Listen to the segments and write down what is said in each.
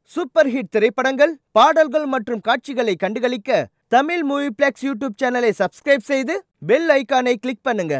super hit திரைப்படங்கள் பாடல்கள் மற்றும் காட்சிகளை கண்டுகளிக்க தமிழ் மூவி பிளெக்ஸ் யூடியூப் சேனலை சப்ஸ்கிரைப் செய்து பெல் ஐகானை கிளிக் பண்ணுங்க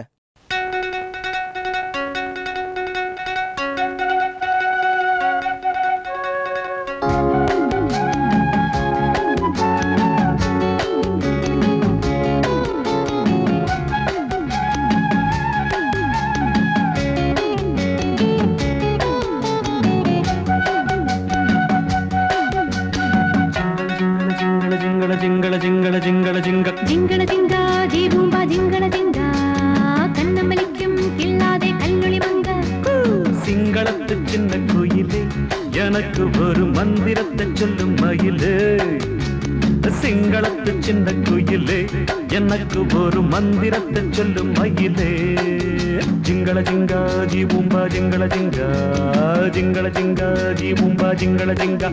జింగళ జింగళ జింగళ జింగళ జింగళ జింగ ജിങ്കണ ജിങ്ക ജീവൂമ്പ ജിങ്കണ ജിങ്ക കണ്ണമലിക്കും കിള്ളാതെ കല്ലുളി മങ്ക சிங்களத்து சின்ன குயிலே எனக்கு ஒரு மந்திரத்தை சொல்லும் மயிலே சிங்களத்து சின்ன குயிலே எனக்கு ஒரு மந்திரத்தை சொல்லும் மயிலே ஜிங்கள ஜிங்கா ஜி பூம்பா ஜிங்கள ஜிங்கா ஜிங்கள ஜிங்கா ஜி பூம்பா ஜிங்கள ஜிங்கா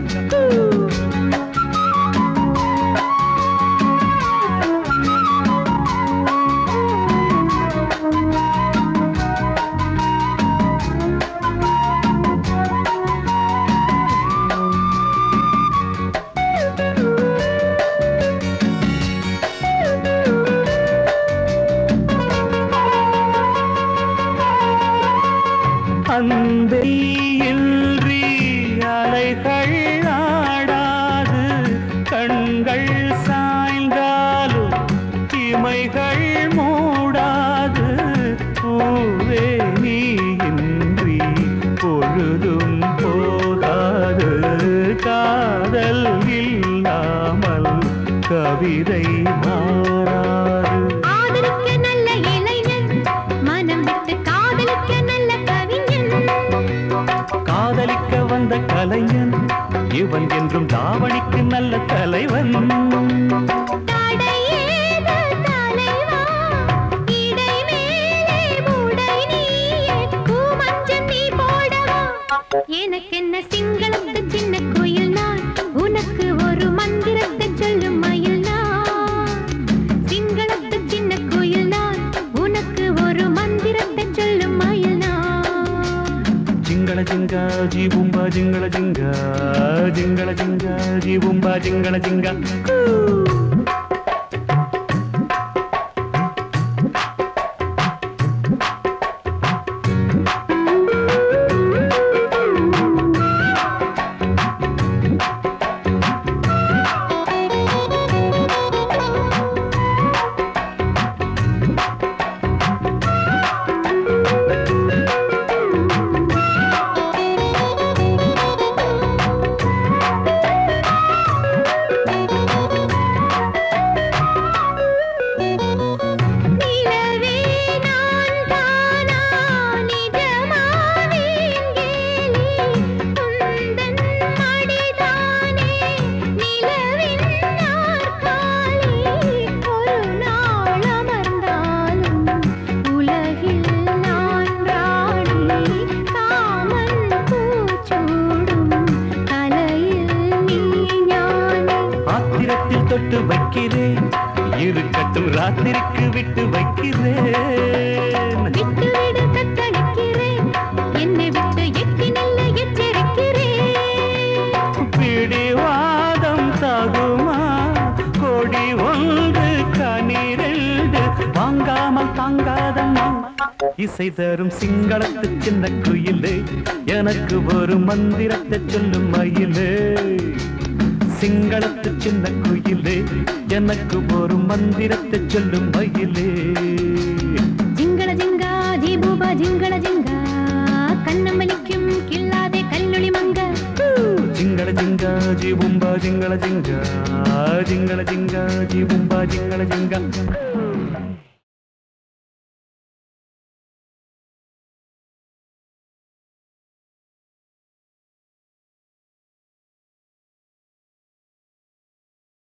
அன்பையின்றி அலைகள் ஆடாது கண்கள் சாய்ந்தாலும் இமைகள் மூடாது பூவே நீ இன்றி பொழுதும் போகாது காதல் இல்லாமல் கவிதை மாறாது ஆதரிக்க நல்ல இளைஞன் மனம் விட்டு காதலிக்க நல்ல கவிஞன் காதலிக்க வந்த கலைஞன் இவன் என்றும் தாவணிக்கு நல்ல தலைவன் தடையேது தலைவா இடை மேலே உடை நீயே பூமஞ்சம் நீ போடவா எனக்கென்ன சிங்களத்து சின்ன கோயில் நான் உனக்கு ஒரு மந்திரத்தை சொல்லும் மயில் நான் சிங்களத்து சின்ன கோயில் நான் உனக்கு ஒரு மந்திரத்தை சொல்லும் மயில் நான் ஜிங்கள ஜிங்கா ஜீபும்பா ஜிங்கள ஜிங்கா ஜிங்கள ஜிங்கா ஜீபும்பா ஜிங்கள ஜிங்கா நிலவே நான் தானா நிஜமாவேன் கேலி உந்தன் மடிதானே நிலவின் நாற்காலி ஒரு நாள் அமர்ந்தாலும் உலகில் நான் ராணி காமன் பூச்சூடும் கலையில் நீ ஞானி ஆத்திரத்தில் தொட்டு வைக்கிறேன் இருக்கட்டும் ராத்திரிக்கு விட்டு வைக்கிறேன் விட்டு விடு தத்தளிக்கிறேன் என்னை விட்டு எட்டி நல்ல எச்சரிக்கிறேன் பிடிவாதம் தகுமா கொடி ஒன்று கனிரெண்டு வாங்காமல் தாங்காதம்மா இசை தரும் சிங்களத்து சின்ன குயிலே எனக்கு ஒரு மந்திரத்தை சொல்லும் மயிலே சிங்களத்து சின்ன குயிலே எனக்கு ஒரு மந்திரத்தை சொல்லும் மயிலே ജിങ്കള ജിങ്ക ജീബൂബ ജിങ്കള ജിങ്ക കണ്ണമലിക്കും കിള്ളാതെ കല്ലുളി മങ്ക ജിങ്ങള ജിങ്ക ജീബുംബ ജിങ്ങള ജിങ്ക ജിങ്ങള ജിങ്ക ജീബുംബ ജിങ്ങള ജിങ്ക